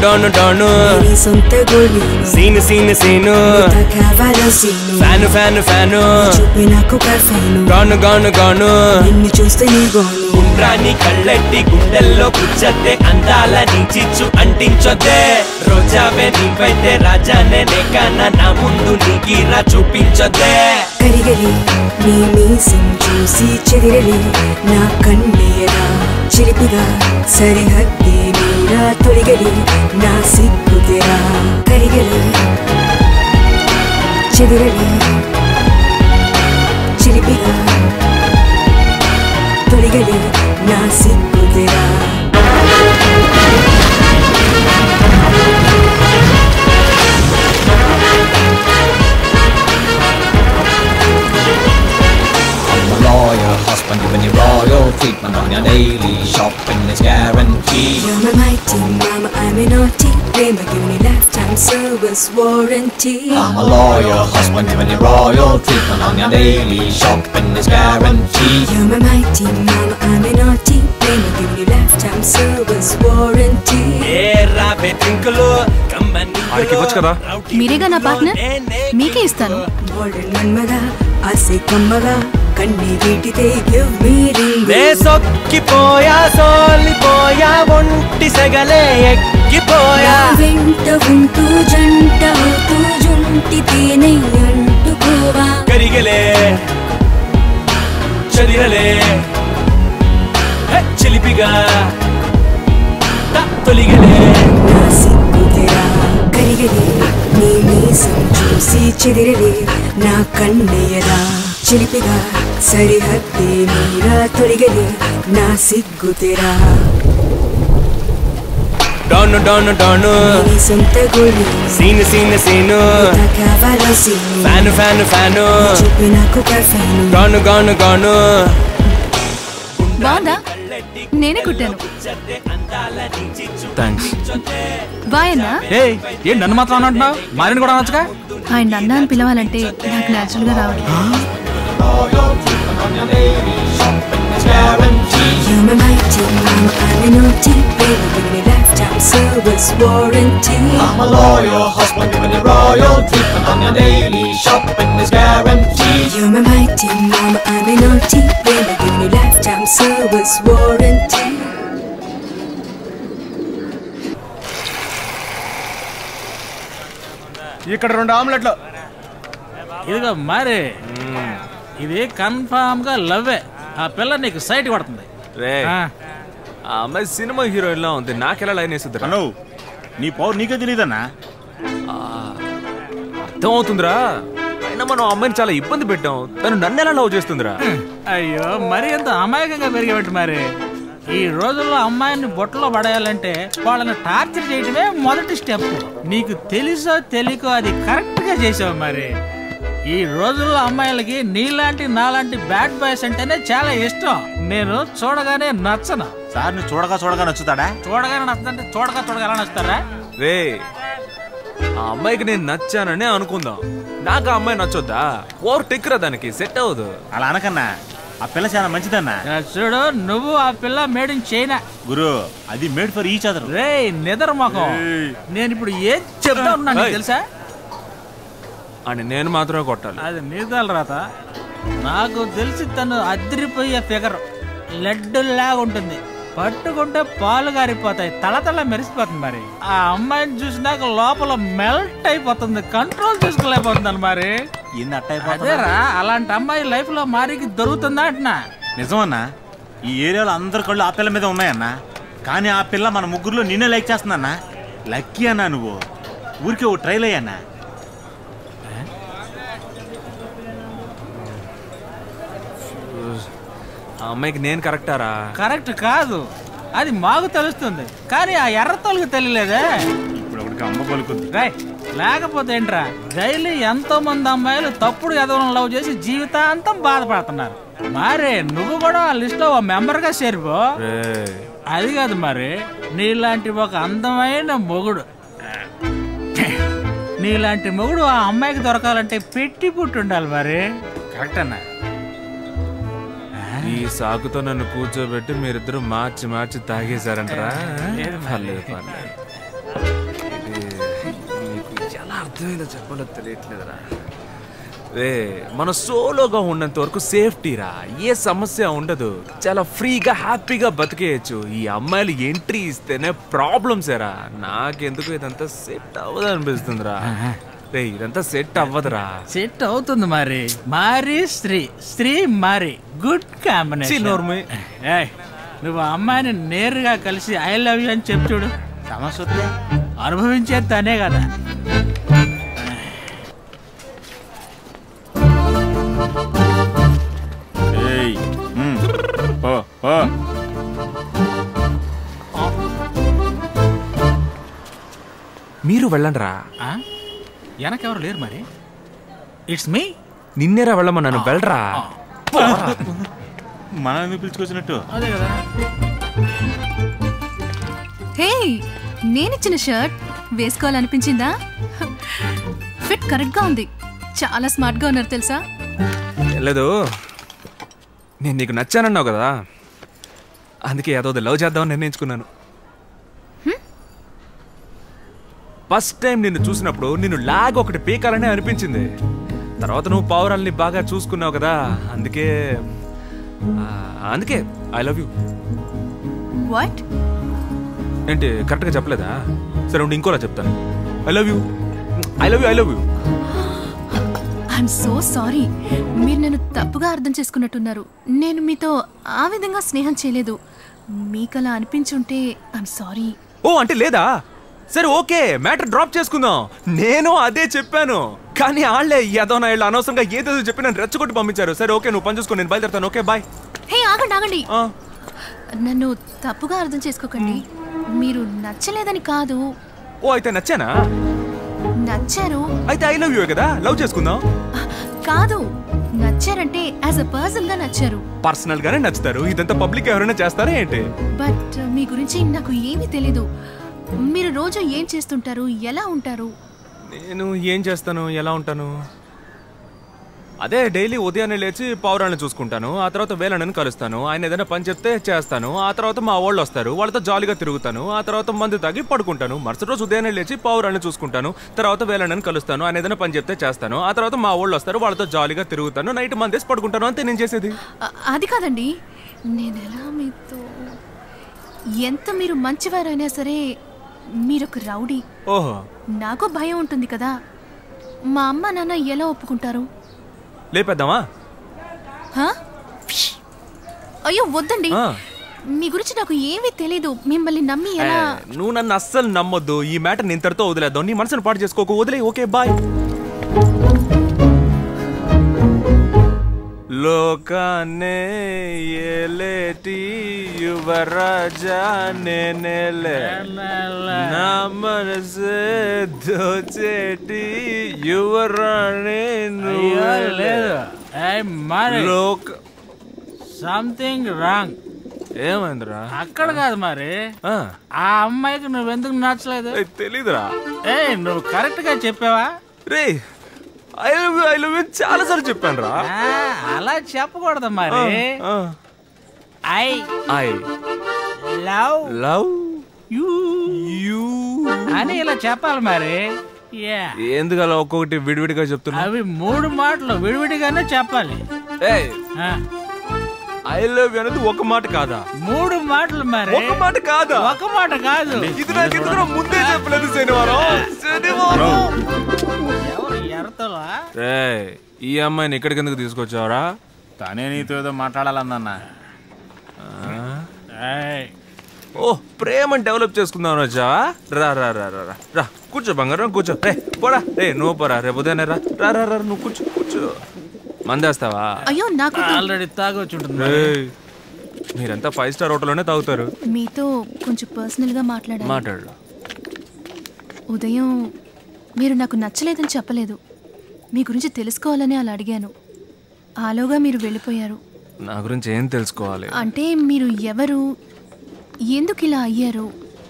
డోను don నీ సొంత గోళీ సీను సీను సీను కావాలో సీను ఫ్యాను ఫ్యాను ఫ్యాను చూపి నాకు కర్ఫైను గాను గాను గాను నిన్ను చూస్తే నీ గోను రాని కళ్ళెట్టి గుండెల్లో కూర్చొద్దే అందాల నీ చిచ్చు అంటించొద్దే రోజావే నీవైతే రాజానే నేకన్నా నా ముందు నీ గీరా చూపించొద్దే కరిగలి నీ మీసం చూసి చెదిరలి నా కన్నీరా చిలిపిగా సరిహద్దే మీరా తొలిగలి నా సిగ్గుతెరా కరిగలి చెదిరలి చిలిపిగా తొలిగలి నా సిగ్గుతెరా I'm a lawyer, husband giving you royal treatment on your daily shopping is guaranteed. You're my mighty mama, I'm a naughty Blame my uni lifetime service warranty I'm a lawyer, husband giving you royal treatment on your daily shopping is guaranteed. You're my mighty mama, I'm a naughty Blame my uni lifetime service warranty ఏ రాబే డ్రింకులు కమ్మని ఆడికి ఇవ్వచ్చు కదా? మీరేగా నా partner? మీకే ఇస్తాను. Modern మన్మగా ఆసే కమ్మగా కన్నీ వీటితే గివ్ మీ రింగ్ నే సొక్కిపోయా సోలిపోయా ఒంటి సెగలే ఎక్కిపోయా వెంట ఉంటూ జంట అవుతూ జుంటి తేనె అంటుకోవా కరిగలే చదిరలే హే, చిలిపిగా త- తొలిగలే నా సిగ్గుతెరా కరిగలే నీ మీసం చూసి చెదిరలే నా కన్నయ్యరా చిలిపిగా సరిహద్దే మీరా తొలిగలే నా సిగ్గుతెరా డోను డోను డోను నీ సొంత గోళీ సీను సీను సీను కావాలో సీను ఫ్యాను ఫ్యాను ఫ్యాను చూపి నాకు కర్ఫైను గాను గాను గాను బాగుందా నేనే కుట్టాను థ్యాంక్స్ బాయ్ అన్నా ఏ ఏంటి నన్ను మాత్రం అని అంటున్నావు మారిని కూడా అనొచ్చుగా ఆయన అన్న అని పిలవాలంటే నాకు న్యాచురల్ గా రావట్లేదు You're my mighty mama, I'm a naughty baby Give me lifetime service warranty I'm a lawyer, husband giving you royal treatment on your daily shopping is guaranteed. You're my mighty mama, I'm a naughty baby Give me lifetime service warranty ఇక్కడ రెండు ఆమ్లెట్లు ఇదిగో మరి ఇది confirm గా లవ్వే ఆ పిల్ల నీకు site కొడుతుంది రే ఆ, ఆ అమ్మాయి సినిమా హీరోయిన్ లా ఉంది నాకెలా లైన్ వేసుద్దిరా అను నీ పవర్ నీకే తెలియదన్నా అర్థం అవుతుందిరా అయినా మనం ఆ అమ్మాయిని చాలా ఇబ్బంది పెట్టాం తను నన్ను ఎలా లవ్ చేస్తుందిరా అయ్యో మరి ఎంత అమాయకంగా పెరిగేవాటి మరి ఈ రోజుల్లో అమ్మాయిని బొట్టలో పడేయాలంటే వాళ్ళని టార్చర్ చేయడమే మొదటి స్టెప్ నీకు తెలుసో తెలియకో అది కరెక్ట్ గా చేసావు మరి ఈ రోజుల్లో అమ్మాయిలకి నీలాంటి నాలాంటి బ్యాడ్ బాయ్స్ అంటేనే చాలా ఇష్టం నేను చూడగానే నచ్చను సార్ ని చూడగా చూడగా నచ్చుతాడా చూడగానే నచ్చదంటే చూడగా చూడగా ఎలా నచ్చుతారా రే ఆ అమ్మాయికి నేను నచ్చానని అనుకుందాం నాకు ఆ అమ్మాయి నచ్చొద్దా ఓవర్ టెక్రా దానికి సెట్ అవ్వదు అలా అనకన్నా ఆ పిల్ల చాలా మంచిదన్నా ఆ చూడు నువ్వు ఆ పిల్ల మేడ్ ఇన్ చైనా గురు అది మేడ్ ఫర్ ఈచ్ అదర్ రే నిద్ర మొఖం నేను ఇప్పుడు ఏం చెప్తా ఉన్నాను నీకు ఏయ్. తెలుసా అని నేను మాత్రమే కొట్టాలి అది నీదాల రాత నాకు తెలిసి తను అదిరిపోయే ఫిగర్ లడ్డు లాగా ఉంటుంది పట్టుకుంటే పాలు గారిపోతాయి తలతల మెరిసిపోతుంది మరి ఆ అమ్మాయిని చూసినాక లోపల మెల్ట్ అయిపోతుంది కంట్రోల్ చేసుకోలేకపోతున్నాను మరి ఏంది అట్ట అయిపోతుందా? అదేరా అలాంటి అమ్మాయి లైఫ్ లో మారికి దొరుకుతుందా అంటున్నా నిజమన్నా ఈ ఏరియాలో అందరి కళ్ళు ఆ పిల్ల మీద ఉన్నాయన్నా కానీ ఆ పిల్ల మన ముగ్గురులో నిన్నే లైక్ చేస్తుందన్నా లక్కీ అన్నా నువ్వు ఊరికే ఓ ట్రైల్ అయ్యన్నా ఆ అమ్మాయికి నేను కరెక్టారా కరెక్ట్ కాదు అది మాకు తెలుస్తుంది కానీ ఆ ఎర్ర తొలగు తెలియలేదే ఇప్పుడు ఒకటికి అమ్మ పలుకుద్ది రై లేకపోతే ఏంట్రా డైలీ ఎంతో మంది అమ్మాయిలు తప్పుడు ఎదవలను లవ్ చేసి జీవితాంతం బాధపడుతున్నారు మరే నువ్వు కూడా ఆ లిస్ట్ లో ఓ మెంబర్ గా చేరిపో రే అది కాదు మరి నీలాంటి ఒక అందమైన మొగుడు నీలాంటి మొగుడు ఆ అమ్మాయికి దొరకాలంటే పెట్టి పుట్టి ఉండాలి మరి కరెక్ట్ అన్నా ఈ సాకుతో నన్ను కూర్చోబెట్టి మీరిద్దరు మార్చి మార్చి తాగేశారంటరా లేదు మరి. పర్లేదు పర్లేదు అర్థమైందో చెప్పాలో తెలియట్లేదురా రే మన సోలోగా ఉన్నంత వరకు సేఫ్టీ రా ఏ సమస్య ఉండదు చాలా ఫ్రీగా హ్యాపీగా బతికేయచ్చు ఈ అమ్మాయిలు ఎంట్రీ ఇస్తేనే ప్రాబ్లమ్స్ రా నాకెందుకు ఇదంతా సెట్ అవ్వదు అనిపిస్తుందిరా రే ఇదంతా సెట్ అవ్వదురా సెట్ అవుతుంది మరి మారి స్త్రీ స్త్రీ మారి గుడ్ ఛీ, కాంబినేషన్ నోర్మి. ఏయ్, నువ్వు ఆ అమ్మాయిని నేరుగా కలిసి ఐ లవ్ యూ అని చెప్పు చూడు సమస్య వస్తే అనుభవించేది తనే కదా ఏయ్ ఉమ్, పో పో మీరు వెళ్ళండి రా ఆ? వెనకెవరు లేరు మరి ఇట్స్ మీ నిన్నేరా వెళ్ళమన్నాను వెళ్ళరా మనల్ని పిలుచుకొచ్చినట్టు అదే కదా హే నేనిచ్చిన షర్ట్ వేసుకోవాలనిపించిందా ఫిట్ కరెక్ట్గా ఉంది చాలా స్మార్ట్గా ఉన్నారు తెలుసా లేదు నేను నీకు నచ్చానన్నావు కదా అందుకే ఏదో లవ్ చేద్దామని నిర్ణయించుకున్నాను ఫస్ట్ టైం నిన్ను చూసినప్పుడు నిన్ను లాగ్ ఒకటి పీకాలనే అనిపించింది తర్వాత నువ్వు పావురాల్ని బాగా చూసుకున్నావు కదా అందుకే ఆ, అందుకే ఐ లవ్ యూ వాట్ ఏంటి కరెక్ట్గా చెప్పలేదా సరే ఉండి ఇంకోలా చెప్తాను I love you I love you I love you I'm so sorry మీరు నన్ను తప్పుగా అర్థం చేసుకున్నట్టున్నారు నేను మీతో ఆ విధంగా స్నేహం చేయలేదు మీకు అలా అనిపించుంటే ఐఎమ్ సారీ ఓ అంటే లేదా సరే ఓకే మ్యాటర్ డ్రాప్ చేసుకుందాం నేను అదే చెప్పాను కానీ వాళ్ళే ఏదో నా వీళ్ళు అనవసరంగా ఏదేదో చెప్పి నన్ను రెచ్చగొట్టి పంపించారు సరే ఓకే నువ్వు పని చూసుకో నేను బయలుదేరుతాను ఓకే బాయ్ హే ఆగండి ఆగండి నన్ను తప్పుగా అర్థం చేసుకోకండి మీరు నచ్చలేదని కాదు ఓ అయితే నచ్చానా నచ్చారు అయితే ఐ లవ్ యూ కదా లవ్ చేసుకుందాం కాదు నచ్చారంటే యాజ్ అ పర్సన్ గా నచ్చారు పర్సనల్ గానే నచ్చుతారు ఇదంతా పబ్లిక్ ఎవరైనా చేస్తారా ఏంటి బట్ మీ గురించి నాకు ఏమీ తెలీదు మీరు రోజు ఏం చేస్తుంటారు ఎలా ఉంటారు నేను ఏం చేస్తాను ఎలా ఉంటాను అదే డైలీ ఉదయాన్నే లేచి పావురాలను చూసుకుంటాను ఆ తర్వాత వేలనని కలుస్తాను ఆయన ఏదైనా పని చెప్తే చేస్తాను ఆ తర్వాత మా వాళ్ళు వస్తారు వాళ్ళతో జాలీగా తిరుగుతాను ఆ తర్వాత మందు తాగి పడుకుంటాను మరుసటి రోజు ఉదయాన్నే లేచి పావురాలను చూసుకుంటాను తర్వాత వేలనని కలుస్తాను ఆయన ఏదైనా పని చెప్తే చేస్తాను ఆ తర్వాత మా వాళ్ళు వస్తారు వాళ్ళతో జాలీగా తిరుగుతాను నైట్ మందేసి పడుకుంటాను అంతే నేను చేసేది అ- అది కాదండి నేను ఎలా మీతో ఎంత మీరు మంచివారైనా సరే మీరొక రౌడీ ఓహో నాకు భయం ఉంటుంది కదా మా అమ్మ నాన్న ఎలా ఒప్పుకుంటారు లేపేద్దామా హా? అయ్యో వద్దండి ఆ. మీ గురించి నాకు ఏమీ తెలీదు మిమ్మల్ని నమ్మి ఎలా ఏ, నువ్వు నన్ను అస్సలు నమ్మొద్దు ఈ మ్యాటర్ ఇంతటితో వదిలేద్దాం నీ మనసును పాటు చేసుకోకు వదిలే ఓకే బాయ్ లోకానే ఏలేటి యువరాజా నేనేలే నా మనసే దోచేటి యువరాణి అయ్యో, లేదు ఏయ్, మరి లోక సంథింగ్ రాంగ్ ఏమైందిరా అక్కడ కాదు మరి ఆ, ఆ అమ్మాయికి నువ్వెందుకు నచ్చలేదు ఏయ్, తెలీదురా ఏ నువ్వు కరెక్ట్ గా చెప్పావా రే I love you I love you చాలా సార్లు చెప్పాను రా ఆ, అలా చెప్పకూడదు మరి I I love love you you అని ఇలా చెప్పాలి మరి Yeah. ఎందుకు అలా ఒక్కొక్కటి విడివిడిగా చెప్తున్నా అవి మూడు మాటలు విడివిడిగానే చెప్పాలి ఆ, ఐ లవ్ యూ అనేది ఒక మాట కాదా మూడు మాటలు మరి ఒక మాట కాదా ఒక మాట కాదు ఇది నాకు ఎందుకు ముందే చెప్పలేదు శనివారం శనివారం ఎవరు ఎరతలా రేయ్, ఈ అమ్మాయిని ఇక్కడికి ఎందుకు తీసుకొచ్చావరా తనే నీతో ఏదో మాట్లాడాలన్నా ఏయ్, ఓ ప్రేమని డెవలప్ చేసుకుందాం వచ్చావా రా రా రా రా రా రా కూర్చో బంగారం కూర్చో రే పోరా రే నువ్వు పోరా రేపు ఉదయాన్నే రా రా రా రా నువ్వు కూర్చో కూర్చో మందేస్తావా అయ్యో నాకు ఆల్రెడీ తాగొచ్చి ఉంటుంది రేయ్, మీరంతా ఫైవ్ స్టార్ హోటల్లోనే తాగుతారు మీతో కొంచెం పర్సనల్ గా మాట్లాడాలి మాట్లాడు ఉదయం మీరు నాకు నచ్చలేదని చెప్పలేదు మీ గురించి తెలుసుకోవాలని అలా అడిగాను ఆలోగా మీరు వెళ్ళిపోయారు నా గురించి ఏం తెలుసుకోవాలి అంటే మీరు ఎవరు ఎందుకు ఇలా అయ్యారు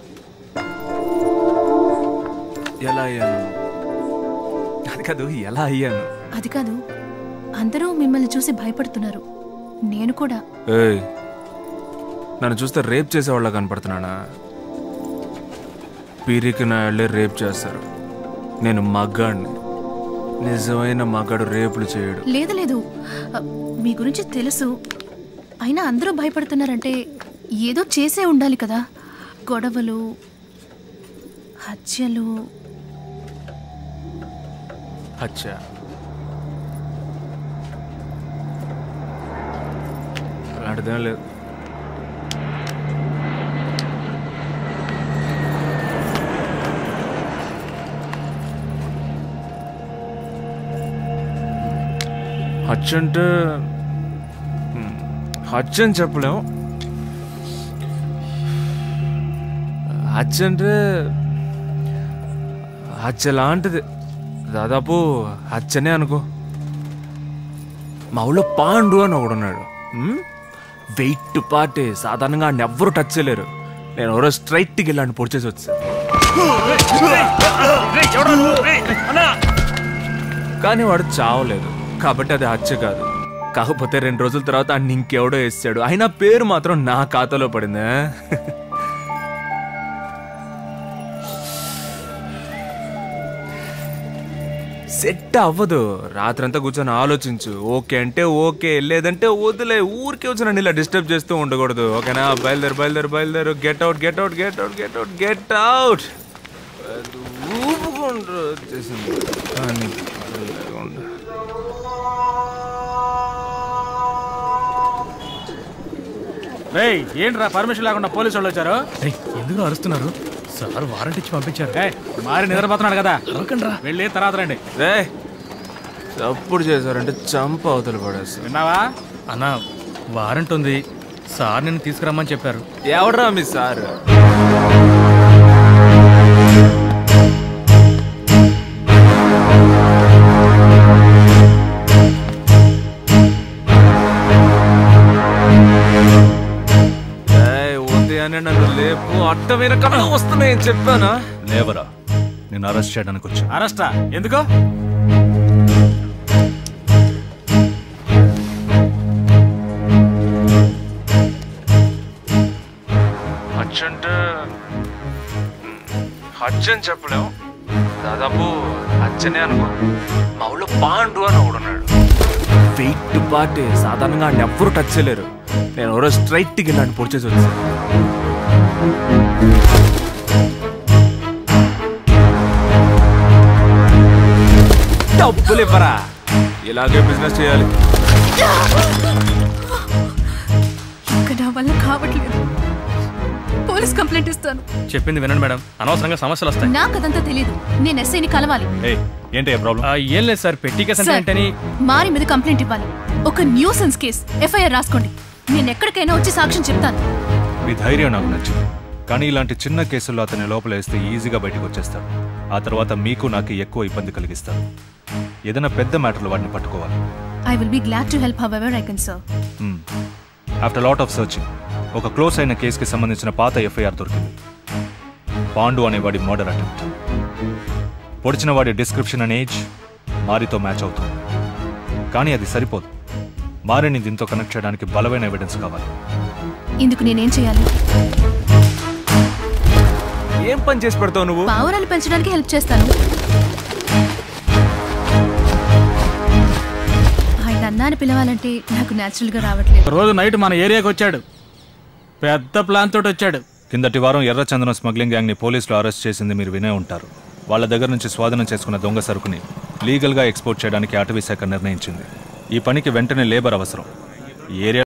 ఎలా అయ్యాను అది కాదు ఎలా అయ్యాను అది కాదు అందరూ మిమ్మల్ని చూసి భయపడుతున్నారు నేను కూడా ఏయ్ నన్ను చూస్తే రేప్ చేసేవాళ్ళ కనపడుతున్నానా పీరికి నా వెళ్ళి రేప్ చేస్తారు నేను మగాడిని నిజమైన మగాడు రేపులు చేయడు లేదు లేదు అ, మీ గురించి తెలుసు అయినా అందరూ భయపడుతున్నారంటే ఏదో చేసే ఉండాలి కదా గొడవలు హత్యలు అచ్చా అలాంటిదేం లేదు హచ్ అంటే మ్, హచ్ అని చెప్పలేం హచ్ అంటే హత్య లాంటిది దాదాపు హత్యనే అనుకో మా ఊళ్ళో పాండు అని ఒకడున్నాడు మ్? వెయిట్ పాటే సాధారణంగా ఆయన ఎవ్వరు టచ్ చేయలేరు నేను ఎవరో స్ట్రైట్కి వెళ్ళాను పొడిచేసి వచ్చాను కానీ వాడు చావలేదు కాబట్టి అది హత్య కాదు కాకపోతే రెండు రోజుల తర్వాత ఆయన ఇంకెవడో వేసాడు అయినా పేరు మాత్రం నా ఖాతాలో పడిందే సెట్ అవ్వదు రాత్రంతా కూర్చొని ఆలోచించు ఓకే అంటే ఓకే లేదంటే వదిలే ఊరికే వచ్చి నన్ను ఇలా డిస్టర్బ్ చేస్తూ ఉండకూడదు ఓకేనా బయలుదేరు బయలుదేరు బయలుదేరు get out get out get out get out get out ఊపుకుంటూ వచ్చేసింది కానీ లేకుండా. రేయ్ ఏంట్రా పర్మిషన్ లేకుండా పోలీసు వాళ్ళు వచ్చారు ఎందుకు అరుస్తున్నారు సార్ వారంట్ ఇచ్చి పంపించారు ఏయ్, మారి నిద్రపోతున్నాడు కదా వెళ్ళి తర్వాత రండి రేయ్ తప్పుడు చేశారంటే చంప అవతల పడేస్తారు విన్నావా అన్న వారంట్ ఉంది సార్ నిన్ను తీసుకురమ్మని చెప్పారు ఎవడ్రా మీ సార్ ఏయ్, ఉదయాన్నే నన్ను లేపు అడ్డమైన కళ్ళు వస్తున్నాయని చెప్పానా లేవరా నేను అరెస్ట్ చేయడానికి వచ్చా అరెస్టా ఎందుకు హచ్ అంటే హచ్ అని చెప్పలేం దాదాపు హచ్చనే అనుకో మా ఊళ్ళో పాండు అని ఒకడున్నాడు వెయిట్ పాటే సాధారణంగా ఆయన ఎవ్వరు టచ్ చేయలేరు నేను ఎవరో స్ట్రైట్కి వెళ్ళాను పొడిచేసి వచ్చాను డబ్బులు ఇవ్వరా ఇలాగే బిజినెస్ చేయాలి ఇంకా నా వల్ల కావట్లేదు పోలీస్ కంప్లైంట్ ఇస్తాను చెప్పింది వినండి మేడం అనవసరంగా సమస్యలు వస్తాయి నాకు అదంతా తెలియదు నేను ఎస్ఐని కలవాలి ఏంటి ప్రాబ్లం ఏం లేదు సార్ పెట్టి కేసు అంటే సార్, ఏంటని మారి మీద కంప్లైంట్ ఇవ్వాలి ఒక న్యూసెన్స్ కేస్ ఎఫ్ఐఆర్ రాసుకోండి నేను ఎక్కడికైనా వచ్చి సాక్ష్యం చెప్తాను మీ ధైర్యం నాకు నచ్చింది కానీ ఇలాంటి చిన్న కేసుల్లో అతని లోపల వేస్తే ఈజీగా బయటకు వచ్చేస్తాడు ఆ తర్వాత మీకు నాకు ఎక్కువ ఇబ్బంది కలిగిస్తారు ఏదైనా పెద్ద మ్యాటర్లో వాటిని పట్టుకోవాలి I will be glad to help however I can sir after lot of searching ఒక క్లోజ్ అయిన కేసుకి సంబంధించిన పాత ఎఫ్ఐఆర్ దొరికింది పాండు అనేవాడి మర్డర్ అటెంప్ట్ పొడిచిన వాడి డిస్క్రిప్షన్ అండ్ ఏజ్ మారితో మ్యాచ్ అవుతుంది కానీ అది సరిపోదు మారిని దీంతో కనెక్ట్ చేయడానికి బలమైన ఎవిడెన్స్ కావాలి ఇందుకు నేనేం చేయాలి ఏం పని చేసి పెడతావు నువ్వు పావురాలు పెంచడానికి హెల్ప్ చేస్తాను ఆయన అన్నాన్ని పిలవాలంటే నాకు న్యాచురల్ గా రావట్లేదు రోజు నైట్ మన ఏరియాకి వచ్చాడు పెద్ద ప్లాన్ తోటి వచ్చాడు కిందటి వారం ఎర్రచందనం స్మగ్లింగ్ గ్యాంగ్ని పోలీసులు అరెస్ట్ చేసింది మీరు వినే ఉంటారు వాళ్ళ దగ్గర నుంచి స్వాధీనం చేసుకున్న దొంగ సరుకుని లీగల్గా ఎక్స్పోర్ట్ చేయడానికి అటవీ శాఖ నిర్ణయించింది ఈ పనికి వెంటనే లేబర్ అవసరం ఈ ఏరియా